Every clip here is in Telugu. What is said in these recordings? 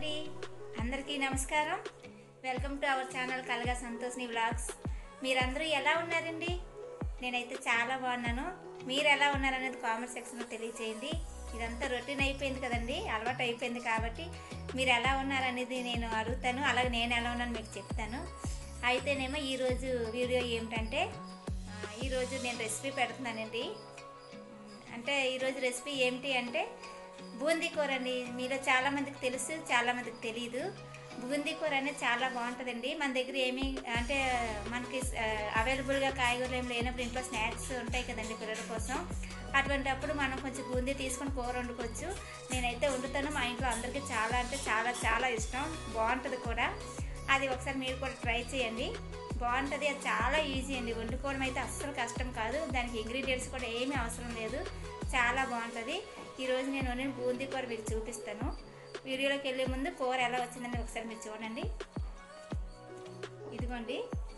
అండి అందరికీ నమస్కారం వెల్కమ్ టు అవర్ ఛానల్ కలగా సంతోష్ని వ్లాగ్స్ మీరందరూ ఎలా ఉన్నారండి నేనైతే చాలా బాగున్నాను మీరు ఎలా ఉన్నారనేది కామెంట్ సెక్షన్లో తెలియచేయండి ఇదంతా రొటీన్ అయిపోయింది కదండి అలవాటు అయిపోయింది కాబట్టి మీరు ఎలా ఉన్నారనేది నేను అడుగుతాను అలాగే నేను ఎలా ఉన్నాను మీకు చెప్తాను అయితేనేమో ఈరోజు వీడియో ఏమిటంటే ఆ, ఈరోజు నేను రెసిపీ పెడుతున్నానండి అంటే ఈరోజు రెసిపీ ఏమిటి అంటే బూందీ కూర అండి మీలో చాలా మందికి తెలుసు చాలా మందికి తెలియదు బూందీ కూర అనేది చాలా బాగుంటుందండి మన దగ్గర ఏమీ అంటే మనకి అవైలబుల్గా కాయగూరలు ఏం లేనప్పుడు ఇంట్లో స్నాక్స్ ఉంటాయి కదండి పిల్లల కోసం అటువంటి అప్పుడు మనం కొంచెం బూందీ తీసుకొని కూర వండుకోవచ్చు నేనైతే వండుతాను మా ఇంట్లో అందరికీ చాలా అంటే చాలా చాలా ఇష్టం బాగుంటుంది కూడా అది ఒకసారి మీరు కూడా ట్రై చేయండి బాగుంటుంది అది చాలా ఈజీ అండి వండుకోవడం అయితే అస్సలు కష్టం కాదు దానికి ఇంగ్రీడియంట్స్ కూడా ఏమీ అవసరం లేదు చాలా బాగుంటుంది ఈరోజు నేను వండిన బూందీ కూర మీకు చూపిస్తాను వీడియోలోకి వెళ్ళే ముందు కూర ఎలా వచ్చిందని ఒకసారి మీరు చూడండి ఇదిగోండి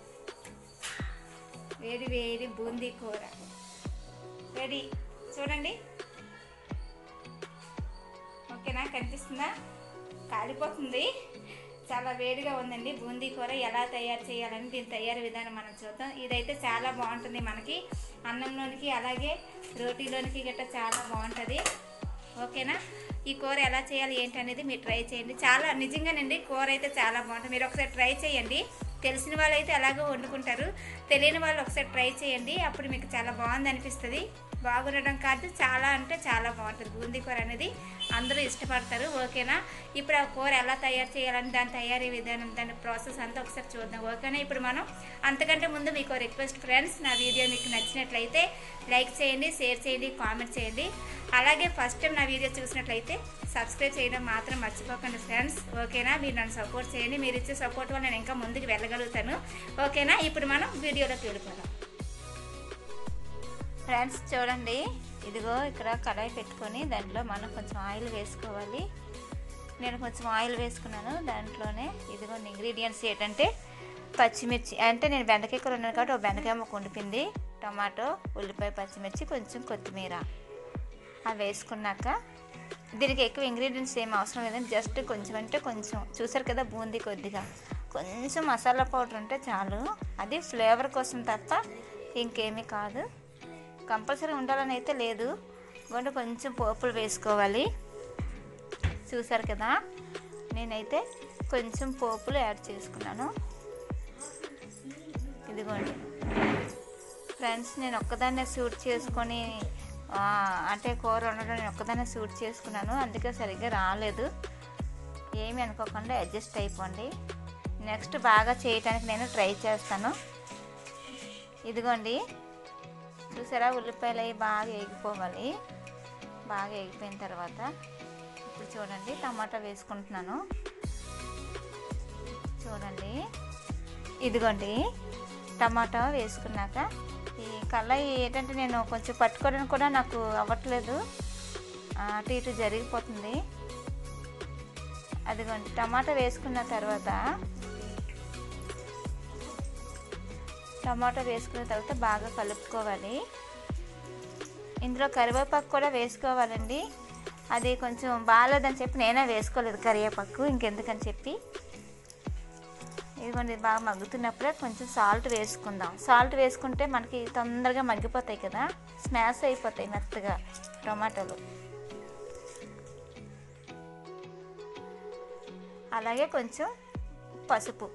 వేడి వేడి బూందీ కూర రెడీ చూడండి ఓకేనా కనిపిస్తుందా కాలిపోతుంది చాలా వేడిగా ఉందండి బూందీ కూర ఎలా తయారు చేయాలని దీని తయారీ విధానం మనం చూద్దాం ఇదైతే చాలా బాగుంటుంది మనకి అన్నంలోనికి అలాగే రోటీలోనికి గట్రా చాలా బాగుంటుంది ఓకేనా ఈ కూర ఎలా చేయాలి ఏంటి అనేది మీరు ట్రై చేయండి చాలా నిజంగానండి కూర అయితే చాలా బాగుంటుంది మీరు ఒకసారి ట్రై చేయండి తెలిసిన వాళ్ళు అయితే ఎలాగో వండుకుంటారు తెలియని వాళ్ళు ఒకసారి ట్రై చేయండి అప్పుడు మీకు చాలా బాగుంది అనిపిస్తుంది బాగుండడం కాదు చాలా అంటే చాలా బాగుంటుంది బూందీ కూర అనేది అందరూ ఇష్టపడతారు ఓకేనా ఇప్పుడు ఆ కూర ఎలా తయారు చేయాలని దాని తయారీ విధానం దాని ప్రాసెస్ అంతా ఒకసారి చూద్దాం ఓకేనా ఇప్పుడు మనం అంతకంటే ముందు మీకు రిక్వెస్ట్ ఫ్రెండ్స్ నా వీడియో మీకు నచ్చినట్లయితే లైక్ చేయండి షేర్ చేయండి కామెంట్ చేయండి అలాగే ఫస్ట్ టైం నా వీడియో చూసినట్లయితే సబ్స్క్రైబ్ చేయడం మాత్రం మర్చిపోకండి ఫ్రెండ్స్ ఓకేనా మీరు నన్ను సపోర్ట్ చేయండి మీరు ఇచ్చే సపోర్ట్ వల్ల నేను ఇంకా ముందుకు వెళ్ళగలుగుతాను ఓకేనా ఇప్పుడు మనం వీడియోలోకి వెళ్ళిపోదాం ఫ్రెండ్స్ చూడండి ఇదిగో ఇక్కడ కడాయి పెట్టుకొని దాంట్లో మనం కొంచెం ఆయిల్ వేసుకోవాలి నేను కొంచెం ఆయిల్ వేసుకున్నాను దాంట్లోనే ఇదిగో ఇంగ్రీడియంట్స్ ఏంటంటే పచ్చిమిర్చి అంటే నేను బెండకాయ కూర ఉన్నాను కాబట్టి ఒక బెండకాయ ముక్క ఉండిపోయింది టమాటో ఉల్లిపాయ పచ్చిమిర్చి కొంచెం కొత్తిమీర అవి వేసుకున్నాక దీనికి ఎక్కువ ఇంగ్రీడియంట్స్ ఏం అవసరం లేదండి జస్ట్ కొంచెం అంటే కొంచెం చూసారు కదా బూందీ కొద్దిగా కొంచెం మసాలా పౌడర్ ఉంటే చాలు అది ఫ్లేవర్ కోసం తప్ప ఇంకేమీ కాదు కంపల్సరీ ఉండాలని అయితే లేదు గొండు కొంచెం పోపులు వేసుకోవాలి చూసారు కదా నేనైతే కొంచెం పోపులు యాడ్ చేసుకున్నాను ఇదిగోండి ఫ్రెండ్స్ నేను ఒక్కదాన్నే షూట్ చేసుకొని ఆ, అంటే కూర వండడం నేను ఒక్కదాన్నే షూట్ చేసుకున్నాను అందుకే సరిగ్గా రాలేదు ఏమి అనుకోకుండా అడ్జస్ట్ అయిపోండి నెక్స్ట్ బాగా చేయటానికి నేను ట్రై చేస్తాను ఇదిగోండి చూసారా ఉల్లిపాయలు అవి బాగా వేగిపోవాలి బాగా వేగిపోయిన తర్వాత ఇప్పుడు చూడండి టమాటా వేసుకుంటున్నాను చూడండి ఇదిగోండి టమాటా వేసుకున్నాక ఈ కళ్ళాయి ఏంటంటే నేను కొంచెం పట్టుకోవడానికి కూడా నాకు అవ్వట్లేదు ఆ, అటు ఇటు జరిగిపోతుంది అదిగోండి టమాటా వేసుకున్న తర్వాత టమాటా వేసుకున్న తర్వాత బాగా కలుపుకోవాలి ఇందులో కరివేపాకు కూడా వేసుకోవాలండి అది కొంచెం బాగాలేదని చెప్పి నేనే వేసుకోలేదు కరివేపాకు ఇంకెందుకని చెప్పి ఇదిగోండి ఇది బాగా మగ్గుతున్నప్పుడే కొంచెం సాల్ట్ వేసుకుందాం సాల్ట్ వేసుకుంటే మనకి తొందరగా మగ్గిపోతాయి కదా స్మాష్ అయిపోతాయి మెత్తగా టమాటాలు అలాగే కొంచెం పసుపు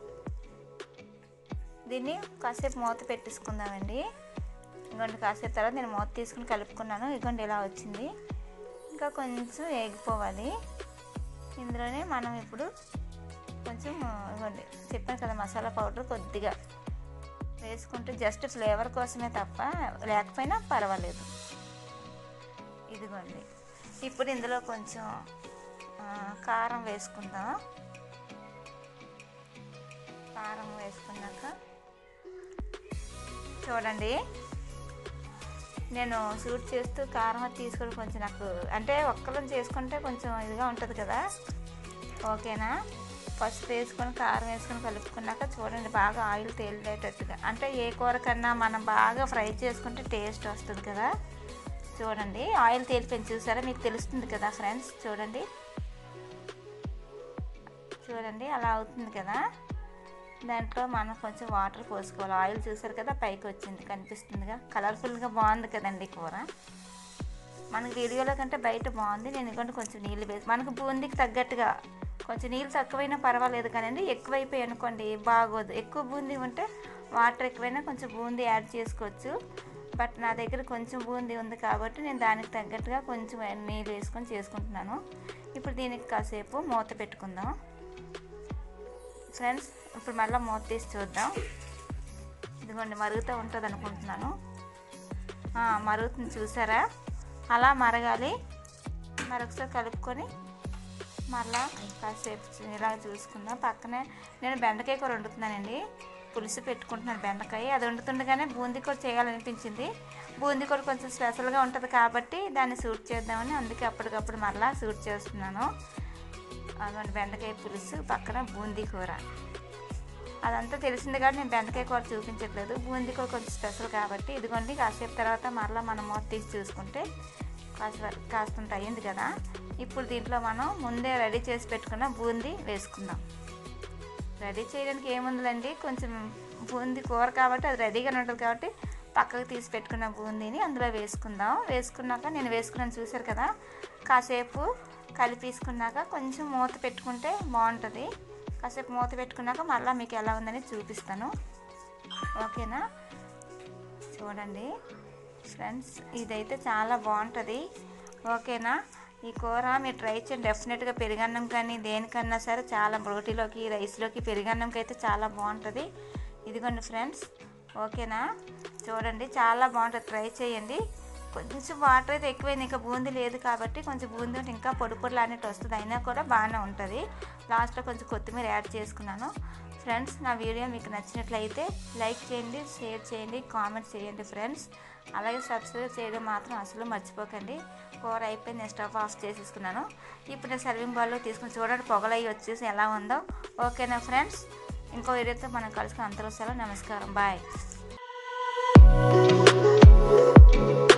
దీన్ని కాసేపు మూత పెట్టేసుకుందామండి ఇంకోండి కాసేపు తర్వాత నేను మూత తీసుకుని కలుపుకున్నాను ఇదిగోండి ఇలా వచ్చింది ఇంకా కొంచెం వేగిపోవాలి ఇందులోనే మనం ఇప్పుడు కొంచెం ఇదిగోండి చెప్పాను కదా మసాలా పౌడర్ కొద్దిగా వేసుకుంటే జస్ట్ ఫ్లేవర్ కోసమే తప్ప లేకపోయినా పర్వాలేదు ఇదిగోండి ఇప్పుడు ఇందులో కొంచెం ఆ, కారం వేసుకుందాం కారం వేసుకున్నాక చూడండి నేను షూట్ చేస్తూ కారం అది తీసుకొని కొంచెం నాకు అంటే ఒక్కరం చేసుకుంటే కొంచెం ఇదిగా ఉంటుంది కదా ఓకేనా పసుపు వేసుకొని కారం వేసుకొని కలుపుకున్నాక చూడండి బాగా ఆయిల్ తేలిటట్టుగా అంటే ఏ కూర కన్నా మనం బాగా ఫ్రై చేసుకుంటే టేస్ట్ వస్తుంది కదా చూడండి ఆయిల్ తేలిపోయింది చూసారా మీకు తెలుస్తుంది కదా ఫ్రెండ్స్ చూడండి చూడండి అలా అవుతుంది కదా దాంట్లో మనం కొంచెం వాటర్ పోసుకోవాలి ఆయిల్ చూసారు కదా పైకి వచ్చింది కనిపిస్తుందిగా కలర్ఫుల్గా బాగుంది కదండి కూర మనకి వీడియోలో కంటే బయట బాగుంది నేను ఇదిగోండి కొంచెం నీళ్ళు వేసి మనకు బూందీకి తగ్గట్టుగా కొంచెం నీళ్ళు తక్కువైనా పర్వాలేదు కానండి ఎక్కువైపోయి అనుకోండి బాగోదు ఎక్కువ బూందీ ఉంటే వాటర్ ఎక్కువైనా కొంచెం బూందీ యాడ్ చేసుకోవచ్చు బట్ నా దగ్గర కొంచెం బూందీ ఉంది కాబట్టి నేను దానికి తగ్గట్టుగా కొంచెం నీళ్ళు వేసుకొని చేసుకుంటున్నాను ఇప్పుడు దీనికి కాసేపు మూత పెట్టుకుందాం ఫ్రెండ్స్ ఇప్పుడు మళ్ళీ మూత తీసి చూద్దాం ఇదిగోండి మరుగుతూ ఉంటుంది అనుకుంటున్నాను ఆ, మరుగుతుంది చూసారా అలా మరగాలి మరొకసారి కలుపుకొని మళ్ళా కాసేపు ఇలా చూసుకుందాం పక్కనే నేను బెండకాయ కూర వండుతున్నానండి పులుసు పెట్టుకుంటున్నాను బెండకాయ అది వండుతుండగానే బూందీ కూర చేయాలనిపించింది బూందీ కూర కొంచెం స్పెషల్గా ఉంటుంది కాబట్టి దాన్ని సూట్ చేద్దామని అందుకే అప్పటికప్పుడు మళ్ళా సూట్ చేస్తున్నాను అదిగోండి బెండకాయ పులుసు పక్కన బూందీ కూర అదంతా తెలిసింది కాబట్టి నేను బెండకాయ కూర చూపించట్లేదు బూందీ కూర కొంచెం స్పెషల్ కాబట్టి ఇదిగోండి కాసేపు తర్వాత మరలా మనం మూత తీసి చూసుకుంటే కాస్త కాస్తంత అయ్యింది కదా ఇప్పుడు దీంట్లో మనం ముందే రెడీ చేసి పెట్టుకున్న బూందీ వేసుకుందాం రెడీ చేయడానికి ఏముందండి కొంచెం బూందీ కూర కాబట్టి అది రెడీగానే ఉంటుంది కాబట్టి పక్కకు తీసి పెట్టుకున్న బూందీని అందులో వేసుకుందాం వేసుకున్నాక నేను వేసుకున్నాను చూసారు కదా కాసేపు కలిపేసుకున్నాక కొంచెం మూత పెట్టుకుంటే బాగుంటుంది కాసేపు మూత పెట్టుకున్నాక మళ్ళీ మీకు ఎలా ఉందని చూపిస్తాను ఓకేనా చూడండి ఫ్రెండ్స్ ఇదైతే చాలా బాగుంటుంది ఓకేనా ఈ కూర మీరు ట్రై చేయండి డెఫినెట్గా పెరుగన్నం కానీ దేనికన్నా సరే చాలా రోటీలోకి రైస్లోకి పెరుగన్నంకి అయితే చాలా బాగుంటుంది ఇదిగోండి ఫ్రెండ్స్ ఓకేనా చూడండి చాలా బాగుంటుంది ట్రై చేయండి కొంచెం వాటర్ అయితే ఎక్కువైంది ఇంకా బూందీ లేదు కాబట్టి కొంచెం బూందీ ఉంటే ఇంకా పొడి పొడి లాంటి వస్తుంది అయినా కూడా బాగానే ఉంటుంది లాస్ట్లో కొంచెం కొత్తిమీర యాడ్ చేసుకున్నాను ఫ్రెండ్స్ నా వీడియో మీకు నచ్చినట్లయితే లైక్ చేయండి షేర్ చేయండి కామెంట్ చేయండి ఫ్రెండ్స్ అలాగే సబ్స్క్రైబ్ చేయడం మాత్రం అసలు మర్చిపోకండి కూర అయిపోయింది నేను స్టవ్ ఆఫ్ చేసేసుకున్నాను ఇప్పుడు నేను సర్వింగ్ బౌల్లో తీసుకుని చూడండి పొగలయ్యి వచ్చేసి ఎలా ఉందో ఓకేనా ఫ్రెండ్స్ ఇంకో వీడియోతో మనం కలుసుకుని అంతరం సెలవు నమస్కారం బాయ్